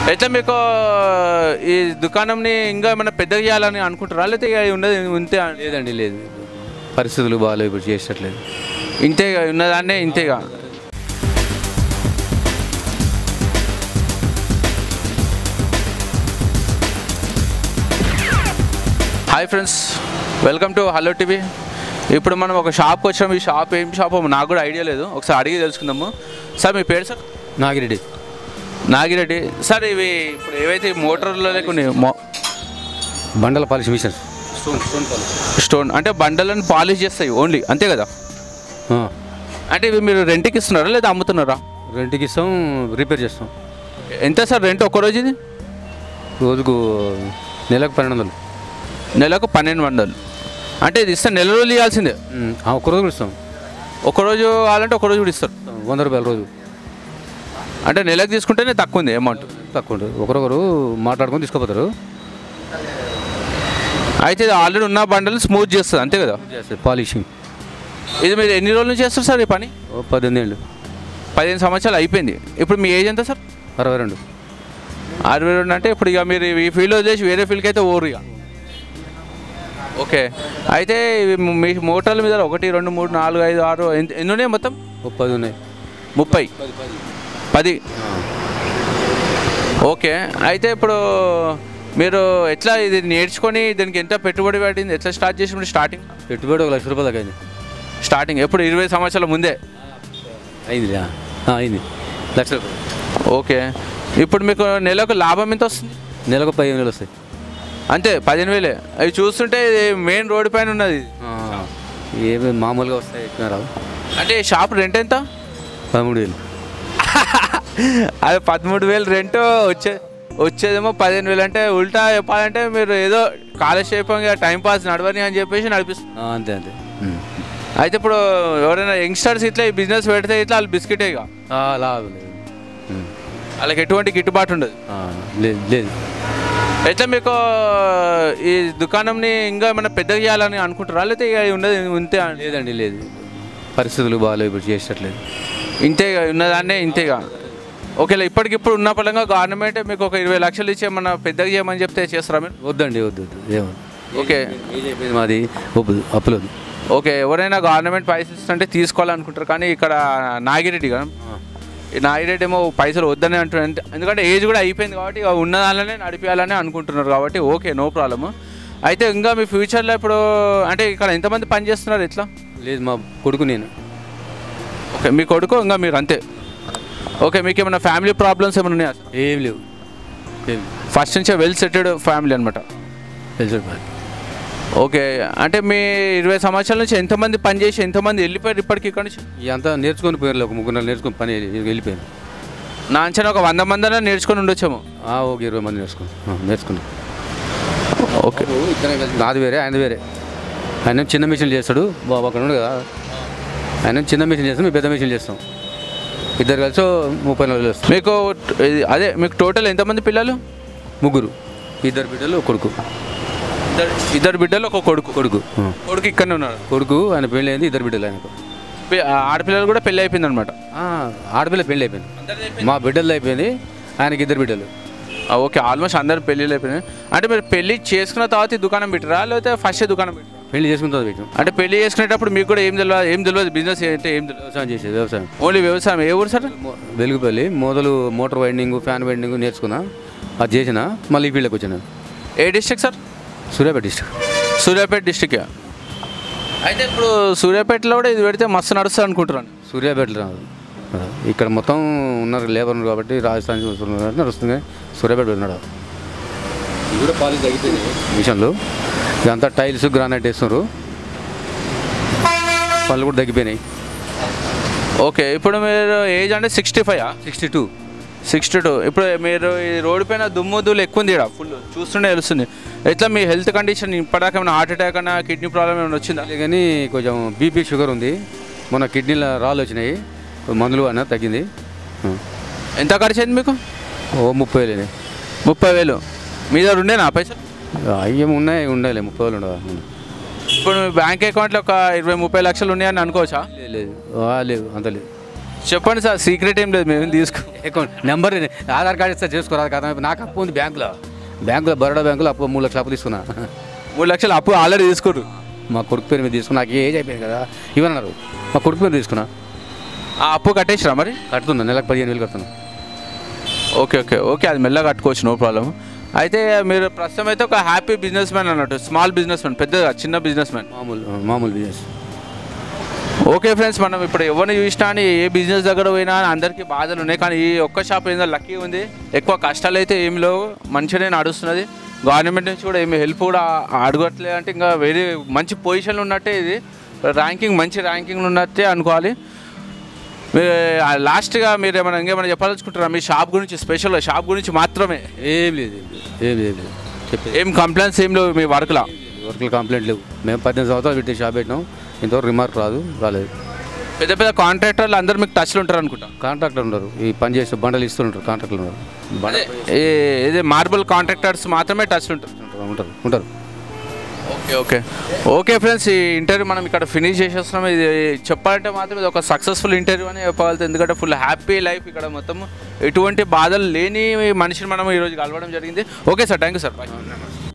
ఎట్లా మీకు ఈ దుకాణంని ఇంకా ఏమైనా పెద్దగా చేయాలని అనుకుంటారా లేకపోతే ఇక ఉన్నది ఇంతే లేదండి లేదు పరిస్థితులు బాగాలేవు ఇప్పుడు చేసేటట్లేదు ఇంతే ఉన్నదాన్నే ఇంతేగా hi friends welcome to hello TV ఇప్పుడు మనం ఒక షాప్కి వచ్చాము ఈ షాప్ ఏం షాప్ నాకు కూడా ఐడియా లేదు ఒకసారి అడిగి తెలుసుకుందాము సార్ మీ పేరు సార్ నాగిరెడ్డి నాగిరెడ్డి సార్ ఇవి ఇప్పుడు ఏవైతే ఈ మోటార్లో లేకున్నాయి మో బండల పాలిష్ మిషన్ స్టోన్ అంటే బండలను పాలిష్ చేస్తాయి ఓన్లీ అంతే కదా ఆ, అంటే ఇవి మీరు రెంట్కి ఇస్తున్నారా లేదా అమ్ముతున్నారా రెంట్కి ఇస్తాం రిపేర్ చేస్తాం ఎంత సార్ రెంట్ ఒక రోజు ఇది రోజుకు నెలకు పన్నెండు వందలు నెలకు పన్నెండు వందలు అంటే ఇది ఇస్తే నెల రోజులు ఇవ్వాల్సిందే ఉమ్, ఆ, ఒక్క రోజు కూడా ఇస్తాం ఒక రోజు కావాలంటే ఒక రోజు కూడా ఇస్తారు వంద రూపాయల రోజు అంటే నెలకు తీసుకుంటేనే తక్కువ ఉంది అమౌంట్ తక్కువ ఉంటుంది ఒకరొకరు మాట్లాడుకొని తీసుకుపోతారు అయితే ఇది ఆల్రెడీ ఉన్న బండలు స్మూత్ చేస్తుంది అంతే కదా చేస్తారు పాలిషింగ్ ఇది మీరు ఎన్ని రోజుల నుంచి చేస్తారు సార్ ఈ పని ఓ పద్దెనిమిది ఏళ్ళు పదిహేను సంవత్సరాలు అయిపోయింది ఇప్పుడు మీ ఏజ్ ఎంత సార్ అరవై రెండు అరవై రెండు అంటే ఇప్పుడు ఇక మీరు ఈ ఫీల్డ్ వదిలేసి వేరే ఫీల్డ్కి అయితే ఓరు ఇక ఓకే అయితే ఇవి మీ మోటార్ల మీద ఒకటి రెండు మూడు నాలుగు ఐదు ఆరు ఎన్ని ఎన్ని ఉన్నాయి మొత్తం ఓ పది ఉన్నాయి ముప్పై పది ఓకే అయితే ఇప్పుడు మీరు ఎట్లా ఇది నేర్చుకొని దీనికి ఎంత పెట్టుబడి పడింది ఎట్లా స్టార్ట్ చేసినప్పుడు స్టార్టింగ్ పెట్టుబడి ఒక లక్ష రూపాయలు దాకా అయింది స్టార్టింగ్ ఎప్పుడు ఇరవై సంవత్సరాల ముందే అయింది ఆ, ఆ, అయింది లక్ష రూపాయలు ఓకే ఇప్పుడు మీకు నెలకు లాభం ఎంత వస్తుంది నెలకు పదిహేను వేలు వస్తాయి అంతే పదిహేను వేలే అవి చూస్తుంటే ఇది మెయిన్ రోడ్ పైన ఉన్నది ఇది. ఆ, ఏమి మామూలుగా వస్తాయి ఎక్కువ రావు అంటే ఈ షాప్ రెంట్ ఎంత పదమూడు వేలు అది పదమూడు వేలు రెంట్ వచ్చే వచ్చేదేమో పదిహేను వేలు అంటే ఉల్టా చెప్పాలంటే మీరు ఏదో కాలక్షేపంగా టైం పాస్ నడవని అని చెప్పేసి నడిపిస్తారు ఆ, అంతే అంతే ఉమ్. అయితే ఇప్పుడు ఎవరైనా యంగ్స్టర్స్ ఇట్లా ఈ బిజినెస్ పెడితే ఇట్లా వాళ్ళు బిస్కెటే ఇక ఆ, లాభం లేదు ఉమ్. వాళ్ళకి ఎటువంటి గిట్టుబాటు ఉండదు ఆ, లేదు లేదు ఎట్లా మీకు ఈ దుకాణంని ఇంకా ఏమైనా పెద్దగా చేయాలని అనుకుంటారా లేకపోతే ఇక ఉన్నది ఇంతే లేదండి లేదు పరిస్థితులు బాగాలేవు ఇప్పుడు చేసేటట్లేదు ఇంతే ఇక ఉన్నదాన్నే ఇంతేగా ఓకేలే ఇప్పటికిప్పుడు ఉన్న పరంగా గవర్నమెంట్ మీకు ఒక ఇరవై లక్షలు ఇచ్చి ఏమన్నా పెద్దగా చేయమని చెప్తే చేస్తారా మీరు వద్దండి వద్దు వద్దు ఏమొద్దు ఓకే ఏజ్ అయిపోయింది మాది ఒప్పు అప్పులు వద్దు ఓకే ఎవరైనా గవర్నమెంట్ పైసలు ఇస్తుంటే తీసుకోవాలనుకుంటారు కానీ ఇక్కడ నాగిరెడ్డి కదా ఈ నాగిరెడ్డి ఏమో పైసలు వద్దని అంటున్నారు ఎందుకంటే ఏజ్ కూడా అయిపోయింది కాబట్టి ఇక ఉన్న దానిలోనే నడిపించాలని అనుకుంటున్నారు కాబట్టి ఓకే నో ప్రాబ్లమ్ అయితే ఇంకా మీ ఫ్యూచర్లో ఇప్పుడు అంటే ఇక్కడ ఎంతమంది పని చేస్తున్నారు ఇట్లా లేదు మా కొడుకు నేను ఓకే మీ కొడుకు ఇంకా మీరు అంతే ఓకే మీకు ఏమైనా ఫ్యామిలీ ప్రాబ్లమ్స్ ఏమైనా ఉన్నాయా ఏం లేవు ఏం ఫస్ట్ నుంచే వెల్ సెటెడ్ ఫ్యామిలీ అనమాట తెలుసు ఓకే అంటే మీ ఇరవై సంవత్సరాల నుంచి ఎంతమంది పని చేసి ఎంతమంది వెళ్ళిపోయారు ఇప్పటికి ఇక్కడ నుంచి అంతా నేర్చుకొని పోయారు ఒక ముగ్గురు నెలలు నేర్చుకొని పని వెళ్ళి- వెళ్ళిపోయాను నా అంచనా ఒక వంద మంది అయినా నేర్చుకొని ఉండొచ్చేమో ఆ, ఒక ఇరవై మంది నేర్చుకుని నేర్చుకున్నాం ఓకే ఇద్దరం కలిసి నాది వేరే ఆయన వేరే ఆయన చిన్న మిషన్ చేస్తాడు బాబు అక్కడ ఉన్నాడు కదా ఆయన చిన్న మిషన్ చేస్తాం మేము పెద్ద మిషన్ చేస్తాం ఇద్దరు కలిసి ఓ ముప్పై నలభై వస్తాం మీకు ఇది- అదే మీకు టోటల్ ఎంతమంది పిల్లలు ముగ్గురు ఇద్దరు బిడ్డలు ఒక కొడుకు ఇద్దరు ఇద్దరు బిడ్డలు ఒక కొడుకు కొడుకు ఆ. కొడుకు ఇక్కడనే ఉన్నారు కొడుకు ఆయన పెళ్ళి అయింది ఇద్దరు బిడ్డలు ఆయనకు పి- ఆ ఆడపిల్లలు కూడా పెళ్ళి అయిపోయింది అనమాట ఆ, ఆడపిల్ల పెళ్ళి అయిపోయింది మా బిడ్డలు అయిపోయింది ఆయనకి ఇద్దరు బిడ్డలు ఓకే ఆల్మోస్ట్ అందరు పెళ్ళిళ్ళు అయిపోయినాయి అంటే మీరు పెళ్లి చేసుకున్న తర్వాత ఈ దుకాణం పెట్టరా లేకపోతే ఫస్ట్ దుకాణం పెట్టరా పెళ్లి చేసుకున్న తర్వాత పెట్టాం అంటే పెళ్లి చేసుకునేటప్పుడు మీకు కూడా ఏం తెలియదు ఏం తెలియదు బిజినెస్ అంటే ఏం తెలియదు వ్యవసాయం చేసేది వ్యవసాయం ఓన్లీ వ్యవసాయం ఏ ఊరు సార్ మొ- వెలుగుపల్లి మొదలు మోటార్ వైండింగ్ ఫ్యాన్ వైండింగ్ నేర్చుకున్నా అది చేసిన మళ్ళీ ఈ ఫీల్డ్కి వచ్చాను ఏ district sir Suryapet district Suryapet district అయితే ఇప్పుడు సూర్యాపేటలో కూడా ఇది పెడితే మస్తు నడుస్తుంది అనుకుంటున్నాను సూర్యాపేటలో రాదు ఇక్కడ మొత్తం ఉన్నారు లేబర్ ఉన్నారు కాబట్టి రాజస్థాన్ చూస్తున్నారు కాబట్టి నడుస్తుంది కానీ సూర్యాపేట ఉన్నాడు ఇది కూడా పాలిష్ తగ్గిపోయింది మిషన్లు ఇదంతా టైల్స్ గ్రానైట్ వేస్తున్నారు పళ్ళు కూడా తగ్గిపోయినాయి ఓకే ఇప్పుడు మీరు ఏజ్ అంటే sixty five sixty two sixty two ఇప్పుడు మీరు ఈ రోడ్డు పైన దుమ్ము ధూళి ఎక్కువ ఉంది ఇక్కడ ఫుల్ చూస్తుండే తెలుస్తుంది ఎట్లా మీ హెల్త్ కండిషన్ ఇప్పటిదాకా ఏమైనా హార్ట్ అటాక్ అన్నా కిడ్నీ ప్రాబ్లం ఏమైనా వచ్చిందా కానీ కొంచెం బీపీ షుగర్ ఉంది మొన్న కిడ్నీలో రాళ్ళు వచ్చినాయి మందులు అన్న తగ్గింది ఎంత ఖర్చు అయింది మీకు ఓ ముప్పై వేలు ముప్పై వేలు మీ దగ్గర ఉండేనా పైసలు అయ్యేం ఉన్నాయి ఉండాలి ముప్పై వేలు ఉండవా ఇప్పుడు మీ బ్యాంక్ అకౌంట్లో ఒక ఇరవై ముప్పై లక్షలు ఉన్నాయని అనుకోవచ్చా లేదు లేదు ఆ, లేదు అంత లేదు చెప్పండి సార్ సీక్రెట్ ఏం లేదు మేము తీసుకో అకౌంట్ నెంబర్ ఇది. ఆధార్ కార్డు ఇస్తే చేసుకోరాదు కదా నాకు అప్పు ఉంది బ్యాంకులో బ్యాంకులో బరోడా బ్యాంకులో అప్పు మూడు లక్షల అప్పు తీసుకున్నా మూడు లక్షలు అప్పు ఆల్రెడీ తీసుకోరు మా కొడుకు పేరు మీద తీసుకున్నా నాకు ఏజ్ అయిపోయింది కదా ఇవన్నారు మా కొడుకు పేరు తీసుకున్నా ఆ అప్పు కట్టేసిరా మరి కడుతున్నా నెలకు పదిహేను వేలు కడుతున్నా ఓకే ఓకే ఓకే అది మెల్లగా కట్టుకోవచ్చు నో ప్రాబ్లం అయితే మీరు ప్రస్తుతం అయితే ఒక హ్యాపీ బిజినెస్ మ్యాన్ అన్నట్టు స్మాల్ బిజినెస్ మ్యాన్ పెద్దగా చిన్న బిజినెస్ మ్యాన్ మామూలు మామూలు బిజినెస్ ఓకే ఫ్రెండ్స్ మనం ఇప్పుడు ఎవరిని చూసినా అని ఏ బిజినెస్ దగ్గర పోయినా అని అందరికీ బాధలు ఉన్నాయి కానీ ఈ ఒక్క షాప్ ఏందో లక్కీ ఉంది ఎక్కువ కష్టాలు అయితే ఏమి లేవు మంచిగానే నడుస్తున్నది గవర్నమెంట్ నుంచి కూడా ఏమి హెల్ప్ కూడా అడగట్లే అంటే ఇంకా వేరే మంచి పొజిషన్లో ఉన్నట్టే ఇది ర్యాంకింగ్ మంచి ర్యాంకింగ్లో ఉన్నట్టే అనుకోవాలి మీరు లాస్ట్గా మీరు ఏమైనా ఇంకేమైనా చెప్పాలనుకుంటారా మీ షాప్ గురించి స్పెషల్ షాప్ గురించి మాత్రమే ఏం లేదు ఏం లేదు ఏం లేదు ఏం లేదు చెప్పేది ఏం కంప్లైంట్స్ ఏం లేవు మీ వర్క్లో వర్కులు కంప్లైంట్ లేవు మేము పద్దెనిమిది సంవత్సరాలు పెట్టి షాప్ పెట్టినాం ఇంతవరకు రిమార్క్ రాదు రాలేదు పెద్ద పెద్ద కాంట్రాక్టర్లు అందరు మీకు టచ్లో ఉంటారు అనుకుంటా కాంట్రాక్టర్ ఉండరు ఈ పని చేసే బండలు ఇస్తుంటారు కాంట్రాక్టర్లు ఉన్నారు బండ ఇది మార్బుల్ కాంట్రాక్టర్స్ మాత్రమే టచ్లో ఉంటారు ఉంటారు ఉంటారు ఉంటారు ఓకే ఓకే ఓకే ఫ్రెండ్స్ ఈ ఇంటర్వ్యూ మనం ఇక్కడ ఫినిష్ చేసేస్తున్నాం ఇది చెప్పాలంటే మాత్రం ఇది ఒక సక్సెస్ఫుల్ ఇంటర్వ్యూ అని చెప్పగలుగుతుంది ఎందుకంటే ఫుల్ హ్యాపీ లైఫ్ ఇక్కడ మొత్తం ఎటువంటి బాధలు లేని మనిషిని మనం ఈరోజు కలవడం జరిగింది okay sir thank you sir bye